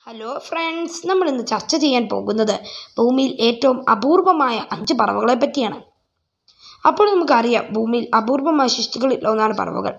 hello friends നമ്മൾ ഇന്ന് ചർച്ച ചെയ്യാൻ പോകുന്നത് ഭൂമിയിൽ ഏറ്റവും അപൂർവമായ അഞ്ച് പറവകളെ പറ്റിയാണ് അപ്പോൾ നമുക്കറിയാം ഭൂമിയിൽ അപൂർവമായ സൃഷ്ടികളിൽ ഒന്നാണ് പറവകൾ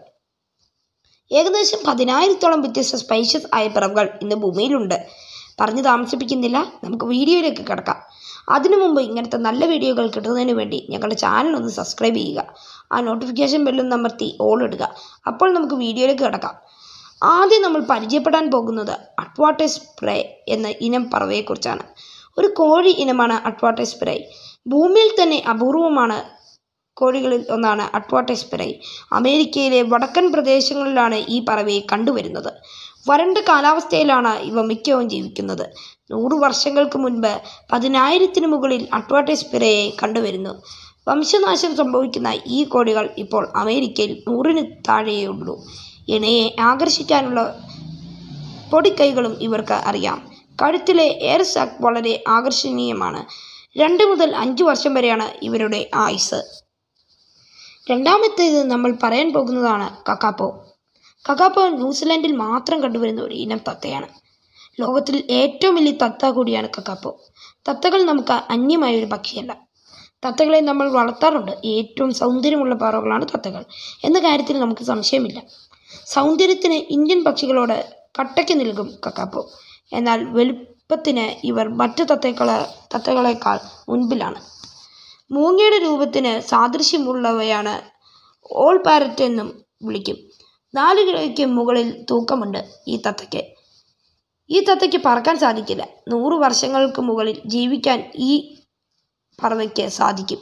ഏകദേശം പതിനായിരത്തോളം വ്യത്യസ്ത സ്പൈഷ്യസ് ആയ പറവകൾ ഇന്ന് ഭൂമിയിലുണ്ട് പറഞ്ഞു താമസിപ്പിക്കുന്നില്ല നമുക്ക് വീഡിയോയിലേക്ക് കിടക്കാം അതിനു മുമ്പ് ഇങ്ങനത്തെ നല്ല വീഡിയോകൾ കിട്ടുന്നതിന് വേണ്ടി ഞങ്ങളുടെ ചാനൽ ഒന്ന് സബ്സ്ക്രൈബ് ചെയ്യുക ആ നോട്ടിഫിക്കേഷൻ ബെല്ലും അമർത്തി ഓൾ ഇടുക അപ്പോൾ നമുക്ക് വീഡിയോയിലേക്ക് കിടക്കാം ആദ്യം നമ്മൾ പരിചയപ്പെടാൻ പോകുന്നത് അട്വാട്ടസ് സ്പ്രേ എന്ന ഇനം പറവയെക്കുറിച്ചാണ് ഒരു കോഴി ഇനമാണ് അട്വാട്ടസ് സ്പ്രേ ഭൂമിയിൽ തന്നെ അപൂർവമാണ് കോഴികളിൽ ഒന്നാണ് അട്വാട്ടസ് സ്പ്രേ അമേരിക്കയിലെ വടക്കൻ പ്രദേശങ്ങളിലാണ് ഈ പറവയെ കണ്ടുവരുന്നത് വരണ്ട കാലാവസ്ഥയിലാണ് ഇവ മിക്കവും ജീവിക്കുന്നത് നൂറ് വർഷങ്ങൾക്ക് മുൻപ് പതിനായിരത്തിന് മുകളിൽ അട്വാട്ടസ് സ്പ്രേയെ കണ്ടുവരുന്നു വംശനാശം സംഭവിക്കുന്ന ഈ കോഴികൾ ഇപ്പോൾ അമേരിക്കയിൽ നൂറിന് താഴെയേ ഉള്ളൂ ഇണയെ ആകർഷിക്കാനുള്ള പൊടിക്കൈകളും ഇവർക്ക് അറിയാം കഴുത്തിലെ എയർ സാക്ക് വളരെ ആകർഷണീയമാണ് രണ്ട് മുതൽ അഞ്ച് വർഷം വരെയാണ് ഇവരുടെ ആയുസ് രണ്ടാമത്തേത് നമ്മൾ പറയാൻ പോകുന്നതാണ് കക്കാപ്പോ കക്കാപ്പോ ന്യൂസിലാൻഡിൽ മാത്രം കണ്ടുവരുന്ന ഒരു ഇനം തത്തയാണ് ലോകത്തിൽ ഏറ്റവും വലിയ തത്ത കൂടിയാണ് കക്കാപ്പോ തത്തകൾ നമുക്ക് അന്യമായ ഒരു പക്ഷിയല്ല തത്തകളെ നമ്മൾ വളർത്താറുണ്ട് ഏറ്റവും സൗന്ദര്യമുള്ള പറവകളാണ് തത്തകൾ എന്ന കാര്യത്തിൽ നമുക്ക് സംശയമില്ല സൗന്ദര്യത്തിന് ഇന്ത്യൻ പക്ഷികളോട് കട്ടയ്ക്ക് നിൽക്കും കക്കാപ്പോ എന്നാൽ വലുപ്പത്തിന് ഇവർ മറ്റു തത്തകളെ തത്തകളെക്കാൾ മുൻപിലാണ് മൂങ്ങയുടെ രൂപത്തിന് സാദൃശ്യമുള്ളവയാണ് ഓൾ പാരറ്റ് എന്നും വിളിക്കും നാല് കിലോയ്ക്ക് മുകളിൽ തൂക്കമുണ്ട് ഈ തത്തയ്ക്ക് ഈ തത്തയ്ക്ക് പറക്കാൻ സാധിക്കില്ല നൂറ് വർഷങ്ങൾക്ക് മുകളിൽ ജീവിക്കാൻ ഈ പറവയ്ക്ക് സാധിക്കും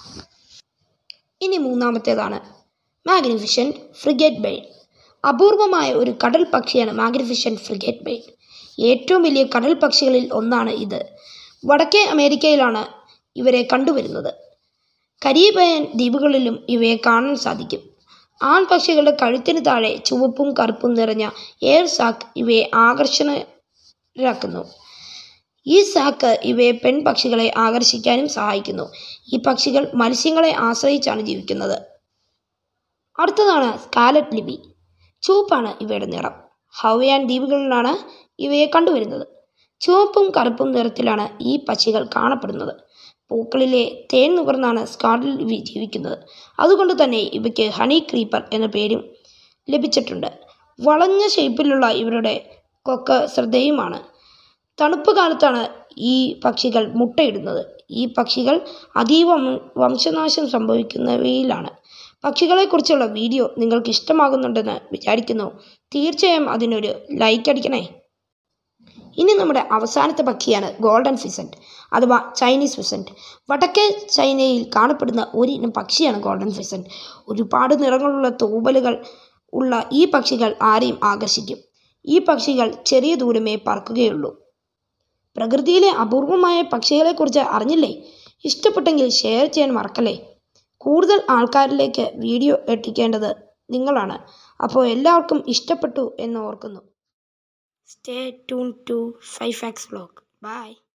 ഇനി മൂന്നാമത്തേതാണ് മാഗ്നിഫിഷ്യൻ ഫ്രിഗേറ്റ് ബെയ്ഡ് അപൂർവമായ ഒരു കടൽ പക്ഷിയാണ് മാഗ്നിഫിഷ്യൻ ഫ്രിഗേറ്റ് ബെയ്ഡ് ഏറ്റവും വലിയ കടൽ പക്ഷികളിൽ ഒന്നാണ് ഇത് വടക്കേ അമേരിക്കയിലാണ് ഇവരെ കണ്ടുവരുന്നത് കരീബയൻ ദ്വീപുകളിലും ഇവയെ കാണാൻ സാധിക്കും ആൺപക്ഷികളുടെ കഴുത്തിന് താഴെ ചുവപ്പും കറുപ്പും നിറഞ്ഞ എയർ സാക്ക് ഇവയെ ആകർഷണരാക്കുന്നു ഈ സാക്ക് ഇവയെ പെൺപക്ഷികളെ ആകർഷിക്കാനും സഹായിക്കുന്നു ഈ പക്ഷികൾ മത്സ്യങ്ങളെ ആശ്രയിച്ചാണ് ജീവിക്കുന്നത് അടുത്തതാണ് സ്കാലറ്റ് ലിബി ചുവപ്പാണ് ഇവയുടെ നിറം ഹവയാൻ ദ്വീപുകളിലാണ് ഇവയെ കണ്ടുവരുന്നത് ചുവപ്പും കറുപ്പും നിറത്തിലാണ് ഈ പക്ഷികൾ കാണപ്പെടുന്നത് പൂക്കളിലെ തേൻ നുകർന്നാണ് സ്കാർലറ്റ് ലിബി ജീവിക്കുന്നത് അതുകൊണ്ട് തന്നെ ഇവയ്ക്ക് ഹണി ക്രീപ്പർ എന്ന പേരും ലഭിച്ചിട്ടുണ്ട് വളഞ്ഞ ഷേപ്പിലുള്ള ഇവരുടെ കൊക്ക് ശ്രദ്ധേയമാണ് തണുപ്പ് കാലത്താണ് ഈ പക്ഷികൾ മുട്ടയിടുന്നത് ഈ പക്ഷികൾ അതീവ വംശനാശം സംഭവിക്കുന്നവയിലാണ് പക്ഷികളെക്കുറിച്ചുള്ള വീഡിയോ നിങ്ങൾക്ക് ഇഷ്ടമാകുന്നുണ്ടെന്ന് വിചാരിക്കുന്നു തീർച്ചയായും അതിനൊരു ലൈക്ക് അടിക്കണേ ഇനി നമ്മുടെ അവസാനത്തെ പക്ഷിയാണ് ഗോൾഡൻ ഫിസൻറ്റ് അഥവാ ചൈനീസ് ഫിസൻറ്റ് വടക്കേ ചൈനയിൽ കാണപ്പെടുന്ന ഒരിനം പക്ഷിയാണ് ഗോൾഡൻ ഫിസൻറ്റ് ഒരുപാട് നിറങ്ങളുള്ള തൂവലുകൾ ഉള്ള ഈ പക്ഷികൾ ആരെയും ആകർഷിക്കും ഈ പക്ഷികൾ ചെറിയ ദൂരമേ പറക്കുകയുള്ളൂ പ്രകൃതിയിലെ അപൂർവമായ പക്ഷികളെക്കുറിച്ച് അറിഞ്ഞില്ലേ ഇഷ്ടപ്പെട്ടെങ്കിൽ ഷെയർ ചെയ്യാൻ മറക്കല്ലേ കൂടുതൽ ആൾക്കാരിലേക്ക് വീഡിയോ എത്തിക്കേണ്ടത് നിങ്ങളാണ് അപ്പോൾ എല്ലാവർക്കും ഇഷ്ടപ്പെട്ടു എന്ന് ഓർക്കുന്നു stay tune to five facts vlog by